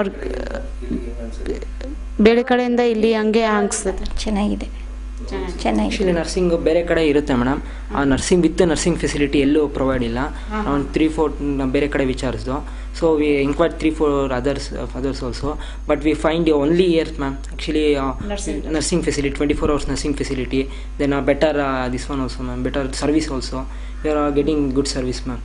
ಬೇರೆ ಕಡೆಯಿಂದ ಇಲ್ಲಿ ಹಂಗೆ ಅನಿಸ್ತದೆ ಚೆನ್ನಾಗಿದೆ ಚೆನ್ನಾಗಿದೆ ಆ್ಯಕ್ಚುಲಿ ನರ್ಸಿಂಗ್ ಬೇರೆ ಕಡೆ ಇರುತ್ತೆ ಮೇಡಮ್ ಆ ನರ್ಸಿಂಗ್ ವಿತ್ ನರ್ಸಿಂಗ್ ಫೆಸಿಲಿಟಿ ಎಲ್ಲೂ ಪ್ರೊವೈಡ್ ಇಲ್ಲ ಒಂದು ತ್ರೀ ಫೋರ್ ಬೇರೆ ಕಡೆ ವಿಚಾರಿಸ್ದು so we inquire three four others others also but we find only years ma'am actually nursing facility twenty four hours nursing facility then better this one also ma'am better service also you are getting good service ma'am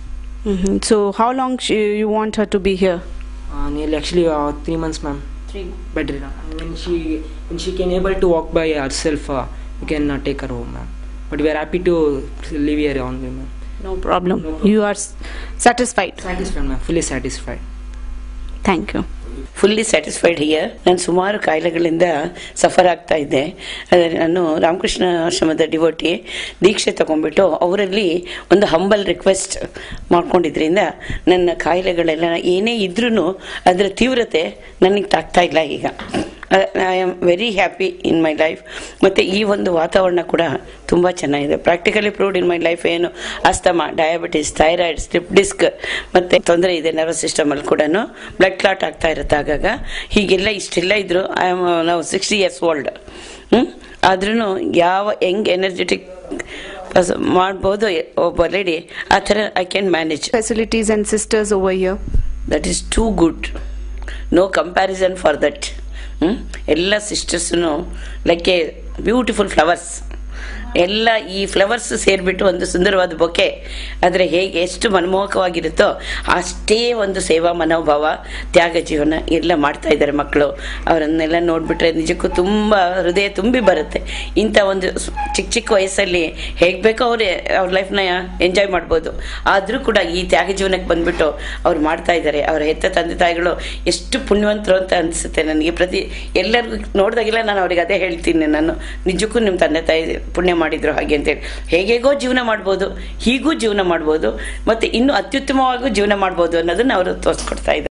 so how long you want her to be here nearly actually three months ma'am better when she when she can able to walk by herself uh, we can uh, take her home ma'am but we are happy to live here only ma'am no problem you are satisfied satisfied ma'am fully satisfied thank you fully satisfied here ನಾನು ಸುಮಾರು ಕಾಯಿಲೆಗಳಿಂದ suffer ಆಗ್ತಾ ಇದ್ದೆ ಆದರೆ ನಾನು ರಾಮಕೃಷ್ಣ ಆಶ್ರಮದ devotee ದೀಕ್ಷೆ ತಗೊಂಡ್ಬಿಟ್ಟು ಅವರಲ್ಲಿ ಒಂದು ಹಂಬಲ್ ರಿಕ್ವೆಸ್ಟ್ ಮಾಡ್ಕೊಂಡಿದ್ರಿಂದ ನನ್ನ ಕಾಯಿಲೆಗಳೆಲ್ಲ ಏನೇ ಇದ್ರೂ ಅದರ ತೀವ್ರತೆ ನನಗೆ ತಾಗ್ತಾ ಇಲ್ಲ ಈಗ I am very happy in my life ಮತ್ತು ಈ ಒಂದು ವಾತಾವರಣ ಕೂಡ ತುಂಬ ಚೆನ್ನಾಗಿದೆ practically proved in my life ಏನು asthma diabetes thyroid slip disc ಮತ್ತು ತೊಂದರೆ ಇದೆ ನರ್ವಸ್ ಸಿಸ್ಟಮಲ್ಲಿ ಕೂಡ ಬ್ಲಡ್ ಕ್ಲಾಟ್ ಆಗ್ತಾ ಇರುತ್ತೆ ಆಗಾಗ ಹೀಗೆಲ್ಲ ಇಷ್ಟೆಲ್ಲ ಇದ್ರು ಐ ಆಮ್ ನಾವು ಸಿಕ್ಸ್ಟಿ ಇಯರ್ಸ್ ಓಲ್ಡ್ ಆದ್ರೂ ಯಾವ ಹೆಂಗ್ ಎನರ್ಜೆಟಿಕ್ ಮಾಡ್ಬೋದು ಒಬ್ಬ ಲೇಡಿ ಆ ಥರ I can manage facilities and sisters over here that is too good no comparison for that ಎಲ್ಲ ಸಿಸ್ಟರ್ಸ್ನು ಲೈಕ್ ಎ ಬ್ಯೂಟಿಫುಲ್ ಫ್ಲವರ್ಸ್ ಎಲ್ಲ ಈ ಫ್ಲವರ್ಸ್ ಸೇರಿಬಿಟ್ಟು ಒಂದು ಸುಂದರವಾದ ಬೊಕೆ ಆದರೆ ಹೇಗೆ ಎಷ್ಟು ಮನಮೋಹಕವಾಗಿರುತ್ತೋ ಅಷ್ಟೇ ಒಂದು ಸೇವಾ ಮನೋಭಾವ ತ್ಯಾಗ ಜೀವನ ಎಲ್ಲ ಮಾಡ್ತಾ ಇದ್ದಾರೆ ಮಕ್ಕಳು ಅವರನ್ನೆಲ್ಲ ನೋಡಿಬಿಟ್ರೆ ನಿಜಕ್ಕೂ ತುಂಬ ಹೃದಯ ತುಂಬಿ ಬರುತ್ತೆ ಇಂಥ ಒಂದು ಸ್- ಚಿಕ್ಕ ಚಿಕ್ಕ ವಯಸ್ಸಲ್ಲಿ ಹೇಗೆ ಬೇಕೋ ಅವರೇ ಅವ್ರ ಲೈಫ್ನ ಎಂಜಾಯ್ ಮಾಡ್ಬೋದು ಆದರೂ ಕೂಡ ಈ ತ್ಯಾಗ ಜೀವನಕ್ಕೆ ಬಂದ್ಬಿಟ್ಟು ಅವ್ರು ಮಾಡ್ತಾ ಇದ್ದಾರೆ ಅವರ ಹೆತ್ತ ತಂದೆ ತಾಯಿಗಳು ಎಷ್ಟು ಪುಣ್ಯವಂತರು ಅಂತ ಅನಿಸುತ್ತೆ ನನಗೆ ಪ್ರತಿ ಎಲ್ಲರಿಗೂ ನೋಡಿದಾಗೆಲ್ಲ ನಾನು ಅವ್ರಿಗೆ ಅದೇ ಹೇಳ್ತೀನಿ ನಾನು ನಿಜಕ್ಕೂ ನಿಮ್ಮ ತಂದೆ ತಾಯಿ ಪುಣ್ಯ ಮಾಡಿದ್ರು ಹಾಗೆ ಅಂತೇಳಿ ಹೇಗೇಗೋ ಜೀವನ ಮಾಡ್ಬೋದು ಹೀಗೂ ಜೀವನ ಮಾಡ್ಬೋದು ಮತ್ತು ಇನ್ನೂ ಅತ್ಯುತ್ತಮವಾಗೂ ಜೀವನ ಮಾಡ್ಬೋದು ಅನ್ನೋದನ್ನ ಅವರು ತೋರಿಸ್ಕೊಡ್ತಾ ಇದ್ದಾರೆ